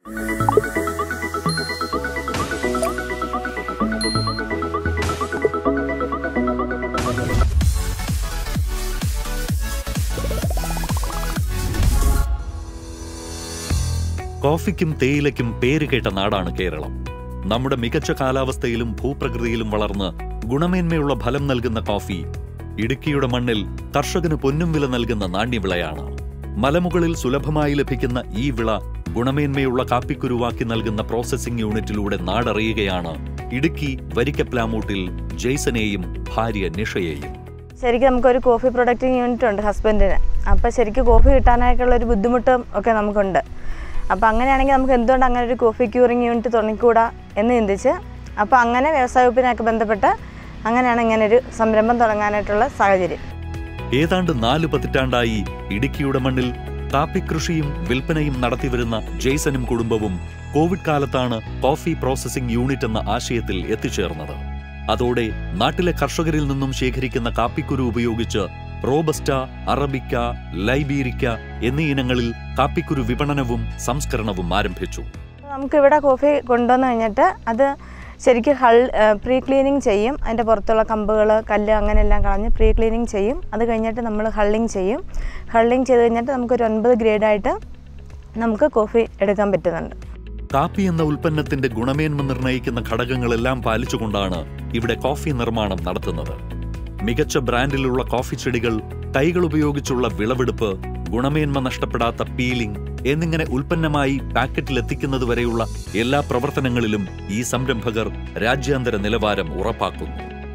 കോഫിക്കും തേയിലയ്ക്കും പേരുകേട്ട നാടാണ് കേരളം നമ്മുടെ മികച്ച കാലാവസ്ഥയിലും ഭൂപ്രകൃതിയിലും വളർന്ന് ഗുണമേന്മയുള്ള ഫലം നൽകുന്ന കോഫി ഇടുക്കിയുടെ മണ്ണിൽ കർഷകന് പൊന്നും വില നൽകുന്ന നാണ്യവിളയാണ് മലമുകളിൽ സുലഭമായി ലഭിക്കുന്ന ഈ വിള ഗുണമേന്മയുള്ള കാപ്പിക്കുരുവാക്കി നൽകുന്ന പ്രോസസ്സിംഗ് യൂണിറ്റിലൂടെ നാടറിയുകയാണ് ഇടുക്കി വരിക്കപ്ലാമൂട്ടിൽ ജെയ്സനെയും ഭാര്യ നിഷയെയും ശരിക്കും നമുക്കൊരു കോഫി പ്രൊഡക്റ്റിംഗ് യൂണിറ്റ് ഉണ്ട് ഹസ്ബൻഡിന് അപ്പോൾ ശരിക്കും കോഫി കിട്ടാനായിട്ടുള്ള ഒരു ബുദ്ധിമുട്ടും ഒക്കെ നമുക്കുണ്ട് അപ്പോൾ അങ്ങനെയാണെങ്കിൽ നമുക്ക് എന്തുകൊണ്ട് അങ്ങനെ ഒരു കോഫി ക്യൂറിംഗ് യൂണിറ്റ് തുടങ്ങിക്കൂടാ എന്ന് ചിന്തിച്ച് അപ്പോൾ അങ്ങനെ വ്യവസായ വകുപ്പിനൊക്കെ ബന്ധപ്പെട്ട് അങ്ങനെയാണ് ഇങ്ങനെ ഒരു സംരംഭം തുടങ്ങാനായിട്ടുള്ള സാഹചര്യം ഏതാണ്ട് നാല് പതിറ്റാണ്ടായി ഇടുക്കിയുടെ മണ്ണിൽ കാപ്പിക്കൃഷിയും വിൽപ്പനയും നടത്തിവരുന്ന ജെയ്സനും കുടുംബവും കോവിഡ് കാലത്താണ് കോഫി പ്രോസസ്സിംഗ് യൂണിറ്റ് എന്ന ആശയത്തിൽ എത്തിച്ചേർന്നത് അതോടെ നാട്ടിലെ കർഷകരിൽ നിന്നും ശേഖരിക്കുന്ന കാപ്പിക്കുരു ഉപയോഗിച്ച് റോബസ്റ്റ അറബിക്ക ലൈബീരിക്ക എന്നീ ഇനങ്ങളിൽ കാപ്പിക്കുരു വിപണനവും സംസ്കരണവും ആരംഭിച്ചു നമുക്കിവിടെ കോഫി കൊണ്ടുവന്ന് കഴിഞ്ഞിട്ട് അത് ശരിക്കും ഹൾ പ്രീ ക്ലീനിങ് ചെയ്യും അതിൻ്റെ പുറത്തുള്ള കമ്പുകൾ കല്ല് അങ്ങനെയെല്ലാം കളഞ്ഞ് പ്രീ ക്ലീനിങ് ചെയ്യും അത് കഴിഞ്ഞിട്ട് നമ്മൾ ഹള്ളിങ് ചെയ്യും ഹള്ളിങ് ചെയ്ത് കഴിഞ്ഞിട്ട് നമുക്കൊരു ഒൻപത് ഗ്രേഡായിട്ട് നമുക്ക് കോഫി എടുക്കാൻ പറ്റുന്നുണ്ട് കാപ്പി എന്ന ഉൽപ്പന്നത്തിന്റെ ഗുണമേന്മ നിർണ്ണയിക്കുന്ന ഘടകങ്ങളെല്ലാം പാലിച്ചുകൊണ്ടാണ് ഇവിടെ കോഫി നിർമ്മാണം നടത്തുന്നത് മികച്ച ബ്രാൻഡിലുള്ള കോഫി ചെടികൾ കൈകൾ ഉപയോഗിച്ചുള്ള വിളവെടുപ്പ് ഗുണമേന്മ നഷ്ടപ്പെടാത്ത പീലിംഗ് എന്നിങ്ങനെ ഉൽപ്പന്നമായി പാക്കറ്റിൽ എത്തിക്കുന്നതുവരെയുള്ള എല്ലാ പ്രവർത്തനങ്ങളിലും ഈ സംരംഭകർ രാജ്യാന്തര നിലവാരം ഉറപ്പാക്കുന്നു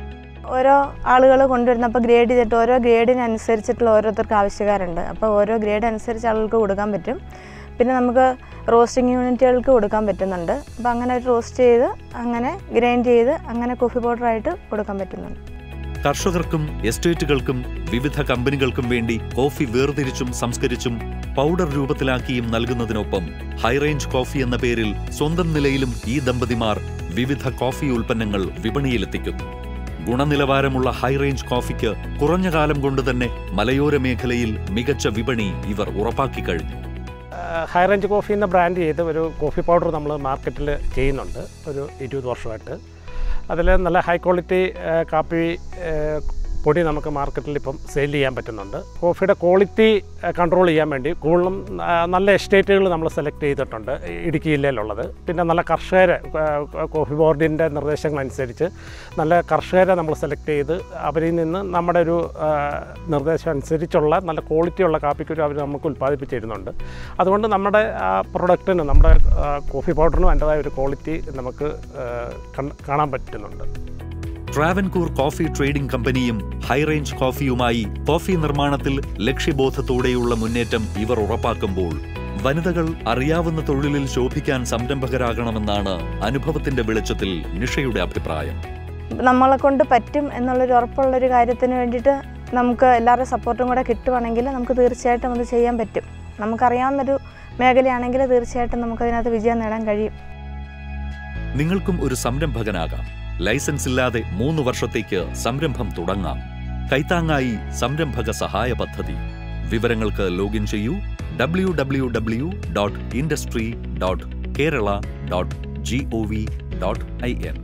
ഓരോ ആളുകൾ കൊണ്ടുവരുന്നപ്പോൾ ഗ്രേഡ് ചെയ്തിട്ട് ഓരോ ഗ്രേഡിനനുസരിച്ചിട്ടുള്ള ഓരോരുത്തർക്ക് ആവശ്യക്കാരുണ്ട് അപ്പോൾ ഓരോ ഗ്രേഡ് അനുസരിച്ച് ആളുകൾക്ക് കൊടുക്കാൻ പറ്റും പിന്നെ നമുക്ക് റോസ്റ്റിംഗ് യൂണിറ്റുകൾക്ക് കൊടുക്കാൻ പറ്റുന്നുണ്ട് അപ്പോൾ അങ്ങനെ ഒരു റോസ്റ്റ് ചെയ്ത് അങ്ങനെ ഗ്രൈൻഡ് ചെയ്ത് അങ്ങനെ കോഫി പൗഡറായിട്ട് കൊടുക്കാൻ പറ്റുന്നുണ്ട് കർഷകർക്കും എസ്റ്റേറ്റുകൾക്കും വിവിധ കമ്പനികൾക്കും വേണ്ടി കോഫി വേർതിരിച്ചും സംസ്കരിച്ചും പൗഡർ രൂപത്തിലാക്കിയും നൽകുന്നതിനൊപ്പം ഹൈറേഞ്ച് കോഫി എന്ന പേരിൽ സ്വന്തം നിലയിലും ഈ ദമ്പതിമാർ വിവിധ കോഫി ഉൽപ്പന്നങ്ങൾ വിപണിയിലെത്തിക്കുന്നു ഗുണനിലവാരമുള്ള ഹൈറേഞ്ച് കോഫിക്ക് കുറഞ്ഞ കാലം കൊണ്ട് തന്നെ മലയോര മേഖലയിൽ മികച്ച വിപണി ഇവർ ഉറപ്പാക്കി കഴിഞ്ഞു ഹൈ റേഞ്ച് കോഫി എന്ന ബ്രാൻഡ് ചെയ്ത് ഒരു കോഫി പൗഡർ നമ്മൾ മാർക്കറ്റിൽ ചെയ്യുന്നുണ്ട് ഒരു ഇരുപത് വർഷമായിട്ട് അതിൽ നല്ല ഹൈ ക്വാളിറ്റി കാപ്പി ഏഹ്, പൊടി നമുക്ക് മാർക്കറ്റിൽ ഇപ്പം സെയിൽ ചെയ്യാൻ പറ്റുന്നുണ്ട് കോഫിയുടെ ക്വാളിറ്റി കൺട്രോൾ ചെയ്യാൻ വേണ്ടി കൂടുതലും ആ, നല്ല എസ്റ്റേറ്റുകൾ നമ്മൾ സെലക്ട് ചെയ്തിട്ടുണ്ട് ഇടുക്കി ജില്ലയിലുള്ളത് പിന്നെ നല്ല കർഷകരെ ആ, കോഫി ബോർഡിൻ്റെ നിർദ്ദേശങ്ങളനുസരിച്ച് നല്ല കർഷകരെ നമ്മൾ സെലക്ട് ചെയ്ത് അവരിൽ നിന്ന് നമ്മുടെ ഒരു ആ, നിർദ്ദേശം അനുസരിച്ചുള്ള നല്ല ക്വാളിറ്റിയുള്ള കാപ്പിക്കുരു അവർ നമുക്ക് ഉൽപ്പാദിപ്പിച്ച് തരുന്നുണ്ട് അതുകൊണ്ട് നമ്മുടെ ആ പ്രൊഡക്റ്റിന് നമ്മുടെ ആ, കോഫി പൗഡറിനും അതിൻ്റെതായ ഒരു ക്വാളിറ്റി നമുക്ക് ആ, കൺ- കാണാൻ പറ്റുന്നുണ്ട് ട്രാവൻകൂർ കോഫി ട്രേഡിംഗ് കമ്പനിയും ഹൈറേഞ്ച് കോഫിയുമായി കോഫി നിർമ്മാണത്തിൽ ലക്ഷ്യബോധത്തോടെയുള്ള മുന്നേറ്റം ഇവർ ഉറപ്പാക്കുമ്പോൾ വനിതകൾ അറിയാവുന്ന തൊഴിലിൽ ശോഭിക്കാൻ സംരംഭകരാകണമെന്നാണ് അനുഭവത്തിന്റെ വെളിച്ചത്തിൽ നിഷയുടെ അഭിപ്രായം നമ്മളെ കൊണ്ട് പറ്റും എന്നുള്ളൊരു ഉറപ്പുള്ളൊരു കാര്യത്തിന് വേണ്ടിയിട്ട് നമുക്ക് എല്ലാവരുടെയും സപ്പോർട്ടും കൂടെ കിട്ടുവാണെങ്കിൽ നമുക്ക് തീർച്ചയായിട്ടും അത് ചെയ്യാൻ പറ്റും നമുക്കറിയാവുന്നൊരു മേഖലയാണെങ്കിൽ തീർച്ചയായിട്ടും നമുക്കതിനകത്ത് വിജയം നേടാൻ കഴിയും നിങ്ങൾക്കും ഒരു സംരംഭകനാകാം ലൈസൻസ് ഇല്ലാതെ മൂന്ന് വർഷത്തേക്ക് സംരംഭം തുടങ്ങാം കൈത്താങ്ങായി സംരംഭക സഹായ പദ്ധതി വിവരങ്ങൾക്ക് ലോഗിൻ ചെയ്യൂ W W W dot industry dot Kerala dot G O V dot I N